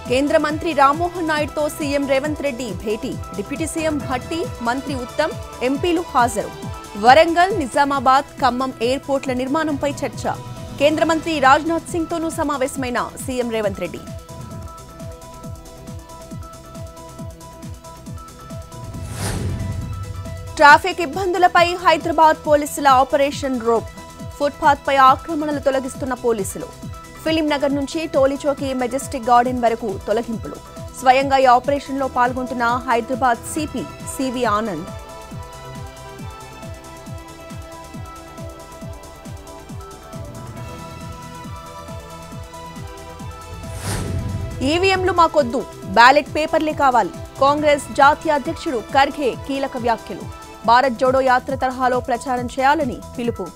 కేంద్ర మంత్రి రామ్మోహన్ నాయుడుతో సీఎం రేవంత్ రెడ్డి భేటీ డిప్యూటీ సీఎం భట్టి మంత్రి ఉత్తమ్ ఎంపీలు హాజరు వరంగల్ నిజామాబాద్ ఖమ్మం ఎయిర్పోర్ట్ల నిర్మాణంపై చర్చ కేంద్ర మంత్రి రాజ్నాథ్ సింగ్తోనూ సమావేశమైన సీఎం రేవంత్ రెడ్డి ట్రాఫిక్ ఇబ్బందులపై హైదరాబాద్ పోలీసుల ఆపరేషన్ రోప్ ఫుట్పాత్ పై ఆక్రమణలు తొలగిస్తున్న పోలీసులు ఫిలిం నగర్ నుంచి టోలీచౌకి మెజెస్టిక్ గార్డెన్ వరకు తొలగింపులు స్వయంగా ఈ ఆపరేషన్లో పాల్గొంటున్న హైదరాబాద్ సిపి సివి ఆనంద్ ఈవీఎంలు మాకొద్దు బ్యాలెట్ పేపర్లే కావాలి కాంగ్రెస్ జాతీయ అధ్యక్షుడు ఖర్గే కీలక వ్యాఖ్యలు భారత్ జోడో యాత్ర తరహాలో ప్రచారం చేయాలని పిలుపు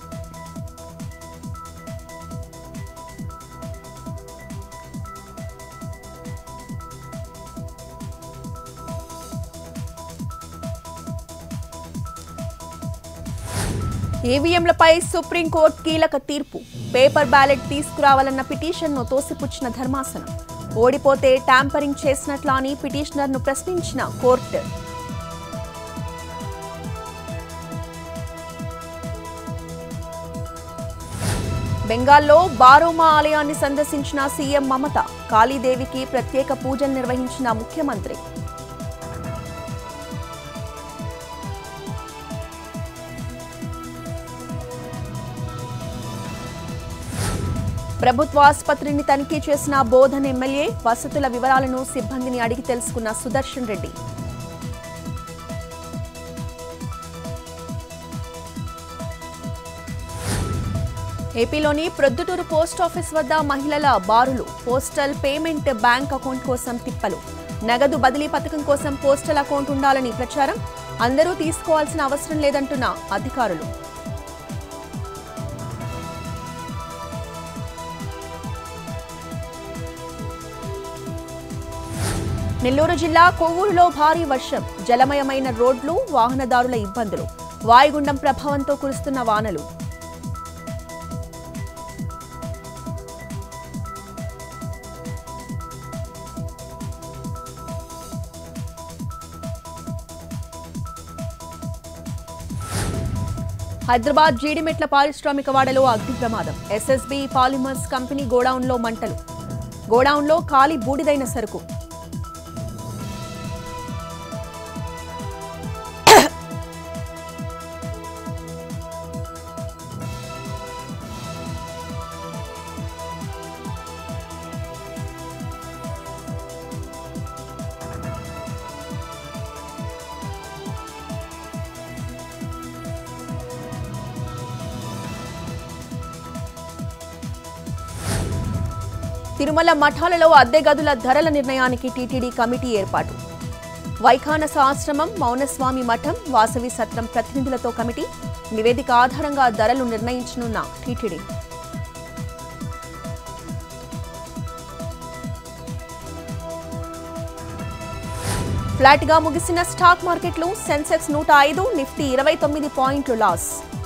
ఈవీఎంలపై సుప్రీంకోర్టు కీలక తీర్పు పేపర్ బ్యాలెట్ తీసుకురావాలన్న పిటిషన్ను తోసిపుచ్చిన ధర్మాసనం ఓడిపోతే ట్యాంపరింగ్ చేసినట్లా అని పిటిషనర్ను ప్రశ్నించిన కోర్టు బెంగాల్లో బారోమా ఆలయాన్ని సందర్శించిన సీఎం మమత కాళీదేవికి ప్రత్యేక పూజలు నిర్వహించిన ముఖ్యమంత్రి ప్రభుత్వ ఆసుపత్రిని తనిఖీ చేసిన బోధన్ ఎమ్మెల్యే వసతుల వివరాలను సిబ్బందిని అడిగి తెలుసుకున్న సుదర్శన్ రెడ్డి ఏపీలోని ప్రొద్దుటూరు పోస్ట్ ఆఫీస్ వద్ద మహిళల బారులు పోస్టల్ పేమెంట్ బ్యాంక్ అకౌంట్ కోసం తిప్పలు నగదు బదిలీ పథకం కోసం పోస్టల్ అకౌంట్ ఉండాలని ప్రచారం అందరూ తీసుకోవాల్సిన అవసరం లేదంటున్న అధికారులు నెల్లూరు జిల్లా కొవ్వూరులో భారీ వర్షం జలమయమైన రోడ్లు వాహనదారుల ఇబ్బందులు వాయుగుండం ప్రభావంతో కురుస్తున్న వానలు హైదరాబాద్ జీడిమెట్ల పారిశ్రామిక వాడలో అగ్ని ప్రమాదం ఎస్ఎస్బి పాలిమర్స్ కంపెనీ గోడౌన్లో మంటలు గోడౌన్లో ఖాళీ బూడిదైన సరుకు తిరుమల మఠాలలో అద్దె గదుల ధరల నిర్ణయానికి టీటీడీ కమిటీ ఏర్పాటు వైఖానస ఆశ్రమం మౌనస్వామి మఠం వాసవి సత్రం ప్రతినిధులతో కమిటీ నివేదిక ఆధారంగా ధరలు నిర్ణయించనున్న టీటీడీ ఫ్లాట్ గా ముగిసిన స్టాక్ మార్కెట్లు సెన్సెక్స్ నూట ఐదు నిఫ్టీ ఇరవై తొమ్మిది పాయింట్లు లాస్